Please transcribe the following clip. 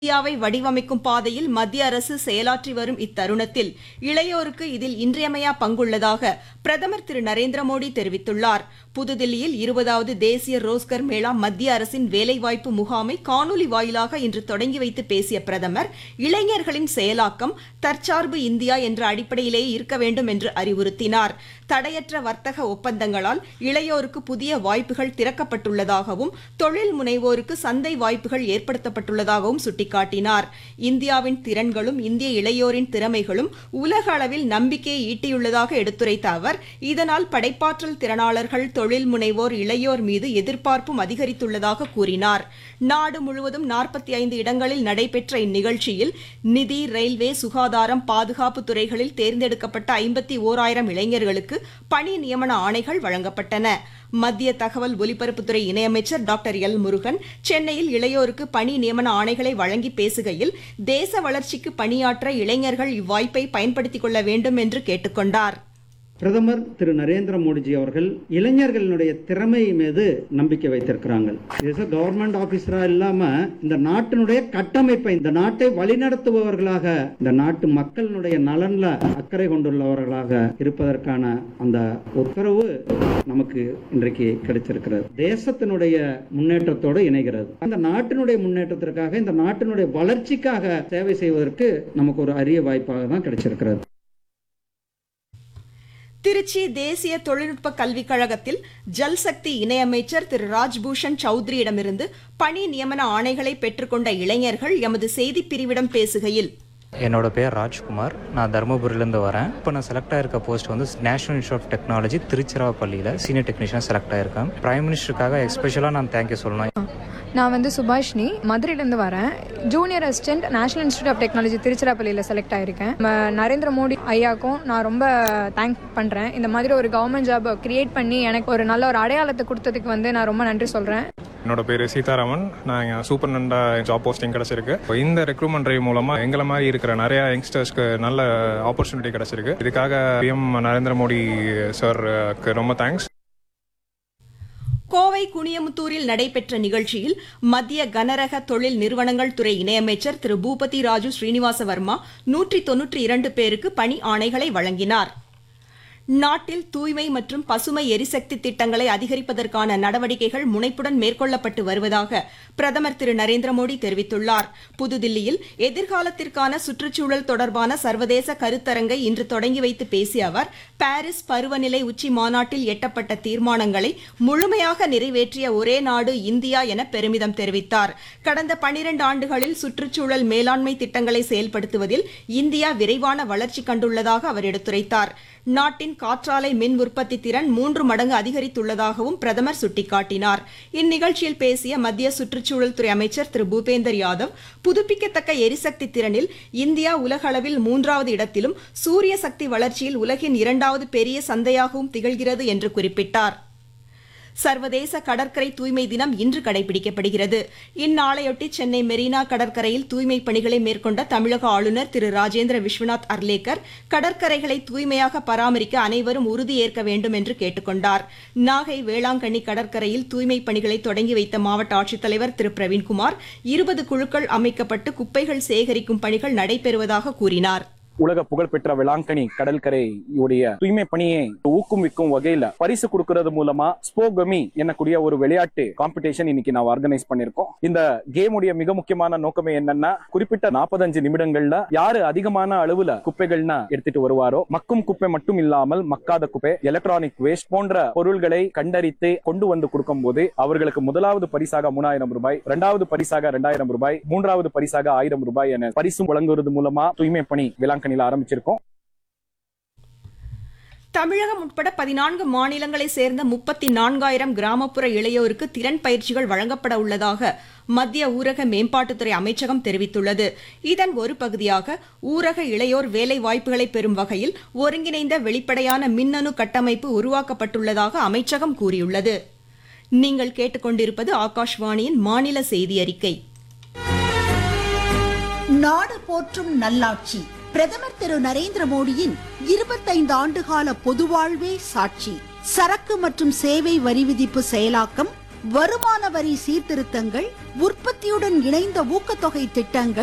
இந்தியாவை வடிவமைக்கும் பாதையில் மத்திய அரசு செயலாற்றி வரும் இத்தருணத்தில் இளையோருக்கு இதில் இன்றியமையா பங்குள்ளதாக பிரதமர் திரு நரேந்திர மோடி தெரிவித்துள்ளார் புதுதில்லியில் இருபதாவது தேசிய ரோஸ்கர் மேளா மத்திய அரசின் வேலைவாய்ப்பு முகாமை காணொலி வாயிலாக இன்று தொடங்கி வைத்து பேசிய பிரதமர் இளைஞர்களின் செயலாக்கம் தற்சார்பு இந்தியா என்ற அடிப்படையிலேயே இருக்க வேண்டும் என்று அறிவுறுத்தினார் தடையற்ற வர்த்தக ஒப்பந்தங்களால் இளையோருக்கு புதிய வாய்ப்புகள் திறக்கப்பட்டுள்ளதாகவும் தொழில் முனைவோருக்கு சந்தை வாய்ப்புகள் ஏற்படுத்தப்பட்டுள்ளதாகவும் சுட்டிக்காட்டினார் இந்தியாவின் திறன்களும் இந்திய இளையோரின் திறமைகளும் உலக அளவில் நம்பிக்கையை ஈட்டியுள்ளதாக எடுத்துரைத்த அவர் இதனால் படைப்பாற்றல் திறனாளர்கள் தொழில் முனைவோர் இளையோர் மீது எதிர்பார்ப்பும் அதிகரித்துள்ளதாக கூறினார் நாடு முழுவதும் நாற்பத்தி ஐந்து இடங்களில் நடைபெற்ற இந்நிகழ்ச்சியில் நிதி ரயில்வே சுகாதாரம் பாதுகாப்பு துறைகளில் தேர்ந்தெடுக்கப்பட்ட ஐம்பத்தி ஓராயிரம் இளைஞர்களுக்கு பணி நியமன ஆணைகள் வழங்கப்பட்டன மத்திய தகவல் ஒலிபரப்புத்துறை இணையமைச்சர் டாக்டர் எல் முருகன் சென்னையில் இளையோருக்கு பணி நியமன ஆணைகளை வழங்கி பேசுகையில் தேச வளர்ச்சிக்கு பணியாற்ற இளைஞர்கள் இவ்வாய்ப்பை பயன்படுத்திக் கொள்ள வேண்டும் என்று கேட்டுக்கொண்டார் பிரதமர் திரு நரேந்திர மோடிஜி அவர்கள் இளைஞர்களுடைய திறமை மீது நம்பிக்கை வைத்திருக்கிறாங்க இது கவர்மெண்ட் ஆபீசரா இல்லாம இந்த நாட்டினுடைய கட்டமைப்பை இந்த நாட்டை வழிநடத்துபவர்களாக இந்த நாட்டு மக்களினுடைய நலன்ல அக்கறை கொண்டுள்ளவர்களாக இருப்பதற்கான அந்த உத்தரவு நமக்கு இன்றைக்கு கிடைச்சிருக்கிறது தேசத்தினுடைய முன்னேற்றத்தோடு இணைகிறது அந்த நாட்டினுடைய முன்னேற்றத்திற்காக இந்த நாட்டினுடைய வளர்ச்சிக்காக சேவை செய்வதற்கு நமக்கு ஒரு அரிய வாய்ப்பாக தான் கிடைச்சிருக்கிறது திருச்சி தேசிய தொழில்நுட்ப கல்விக் கழகத்தில் ஜல்சக்தி இணையமைச்சர் திரு ராஜ்பூஷன் சௌத்ரியிடமிருந்து பணி நியமன ஆணைகளை பெற்றுக்கொண்ட இளைஞர்கள் எமது செய்திப் பிரிவிடம் பேசுகையில் என்னோட பேர் ராஜ்குமார் நான் தருமபுரியிலேருந்து வரேன் இப்போ நான் செலக்ட் ஆயிருக்க போஸ்ட் வந்து நேஷனல் இன்ஸ்டியூட் ஆஃப் டெக்னாலஜி திருச்சிராப்பள்ளியில் சீனியர் டெக்னீஷியன் செலக்ட் ஆயிருக்கேன் பிரைம் மினிஸ்டருக்காக எஸ்பெஷலாக நான் தேங்க்யூ சொல்லணும் நான் வந்து சுபாஷினி மதுரையிலேருந்து வரேன் junior assistant National Institute of Technology திருச்சிராப்பள்ளியில் செலக்ட் ஆயிருக்கேன் நம்ம நரேந்திர மோடி ஐயாக்கும் நான் ரொம்ப தேங்க் பண்ணுறேன் இந்த மாதிரி ஒரு கவர்மெண்ட் ஜாப் கிரியேட் பண்ணி எனக்கு ஒரு நல்ல ஒரு அடையாளத்தை கொடுத்ததுக்கு வந்து நான் ரொம்ப நன்றி சொல்கிறேன் என்னோட பேர் சீதாராமன் நான் இங்கே சூப்பர் நண்டா ஜாப் போஸ்டிங் கிடச்சிருக்கு இந்த ரெக்ரூட்மெண்ட் ட்ரைவ் மூலமாக எங்களை மாதிரி இருக்கிற நிறைய யங்ஸ்டர்ஸ்க்கு நல்ல ஆப்பர்ச்சுனிட்டி கிடச்சிருக்கு இதுக்காக பிஎம் நரேந்திர மோடி சார்க்கு ரொம்ப தேங்க்ஸ் கோவை குனியமுத்தூரில் நடைபெற்ற நிகழ்ச்சியில் மத்திய கனரக தொழில் நிறுவனங்கள் துறை இணையமைச்சர் திரு பூபதி ராஜு ஸ்ரீனிவாச வர்மா நூற்றி தொன்னூற்றி இரண்டு பேருக்கு பணி ஆணைகளை வழங்கினார் நாட்டில் தூய்மை மற்றும் பசுமை எரிசக்தி திட்டங்களை அதிகரிப்பதற்கான நடவடிக்கைகள் முனைப்புடன் மேற்கொள்ளப்பட்டு வருவதாக பிரதமர் திரு நரேந்திர மோடி தெரிவித்துள்ளார் புதுதில்லியில் எதிர்காலத்திற்கான சுற்றுச்சூழல் தொடர்பான சர்வதேச கருத்தரங்கை இன்று தொடங்கி வைத்து பேசிய அவர் பாரிஸ் பருவநிலை உச்சி மாநாட்டில் எட்டப்பட்ட தீர்மானங்களை முழுமையாக நிறைவேற்றிய ஒரே நாடு இந்தியா என பெருமிதம் தெரிவித்தார் கடந்த பனிரண்டு ஆண்டுகளில் சுற்றுச்சூழல் மேலாண்மை திட்டங்களை செயல்படுத்துவதில் இந்தியா விரைவான வளர்ச்சி கண்டுள்ளதாக அவர் எடுத்துரைத்தார் நாட்டின் காற்றாலை மின் உற்பத்தி திறன் மூன்று மடங்கு அதிகரித்துள்ளதாகவும் பிரதமர் சுட்டிக்காட்டினார் இந்நிகழ்ச்சியில் பேசிய மத்திய சுற்றுச்சூழல் துறை அமைச்சர் திரு பூபேந்தர் யாதவ் புதுப்பிக்கத்தக்க எரிசக்தி திறனில் இந்தியா உலகளவில் மூன்றாவது இடத்திலும் சூரிய சக்தி வளர்ச்சியில் உலகின் இரண்டாவது பெரிய சந்தையாகவும் திகழ்கிறது என்று குறிப்பிட்டார் சர்வதேச கடற்கரை தூய்மை தினம் இன்று கடைபிடிக்கப்படுகிறது இந்நாளையொட்டி சென்னை மெரினா கடற்கரையில் தூய்மை பணிகளை மேற்கொண்ட தமிழக ஆளுநர் திரு ராஜேந்திர விஸ்வநாத் அர்லேக்கர் கடற்கரைகளை தூய்மையாக பராமரிக்க அனைவரும் உறுதியேற்க வேண்டும் என்று கேட்டுக்கொண்டார் நாகை வேளாங்கண்ணி கடற்கரையில் தூய்மை பணிகளை தொடங்கி வைத்த மாவட்ட ஆட்சித்தலைவர் திரு பிரவீன்குமார் இருபது குழுக்கள் அமைக்கப்பட்டு குப்பைகள் சேகரிக்கும் பணிகள் நடைபெறுவதாக கூறினார் உலக புகழ்பெற்ற வேளாங்கண்ணி கடற்கரையுடைய தூய்மை பணியை ஊக்குவிக்கும் வகையில பரிசு கொடுக்கறது மூலமா ஸ்போகமி என்னக்கூடிய ஒரு விளையாட்டு காம்படிஷன் இன்னைக்கு நான் ஆர்கனைஸ் பண்ணிருக்கோம் இந்த கேமுடைய மிக முக்கியமான நோக்கமே என்னன்னா குறிப்பிட்ட நாற்பத்தஞ்சு நிமிடங்கள்ல யாரு அதிகமான அளவுல குப்பைகள்னா எடுத்துட்டு வருவாரோ மக்கும் குப்பை மட்டும் இல்லாமல் மக்காத குப்பை எலக்ட்ரானிக் வேஸ்ட் போன்ற பொருள்களை கண்டறித்து கொண்டு வந்து கொடுக்கும் போது அவர்களுக்கு முதலாவது பரிசாக மூணாயிரம் ரூபாய் இரண்டாவது பரிசாக இரண்டாயிரம் ரூபாய் மூன்றாவது பரிசாக ஆயிரம் ரூபாய் என பரிசு வழங்குவது மூலமா தூய்மை பணி வேளாங்கண்ணில ஆரம்பிச்சிருக்கோம் தமிழகம் உட்பட பதினான்கு மாநிலங்களை சேர்ந்த முப்பத்தி நான்காயிரம் கிராமப்புற இளையோருக்கு திறன் பயிற்சிகள் வழங்கப்பட உள்ளதாக மத்திய ஊரக மேம்பாட்டுத்துறை அமைச்சகம் தெரிவித்துள்ளது இதன் ஒரு பகுதியாக ஊரக இளையோர் வேலை வாய்ப்புகளை பெறும் வகையில் ஒருங்கிணைந்த வெளிப்படையான மின்னணு கட்டமைப்பு உருவாக்கப்பட்டுள்ளதாக அமைச்சகம் கூறியுள்ளது நீங்கள் கேட்டுக்கொண்டிருப்பது ஆகாஷ்வாணியின் மாநில செய்தி அறிக்கை நாடு போற்றும் நல்லாட்சி பிரதமர் திரு நரேந்திர மோடியின் இருபத்தைந்து ஆண்டுகால பொதுவாழ்வே சாட்சி சரக்கு மற்றும் சேவை வரி விதிப்பு செயலாக்கம் வருமான வரி சீர்திருத்தங்கள் உற்பத்தியுடன் இணைந்த ஊக்கத்தொகை திட்டங்கள்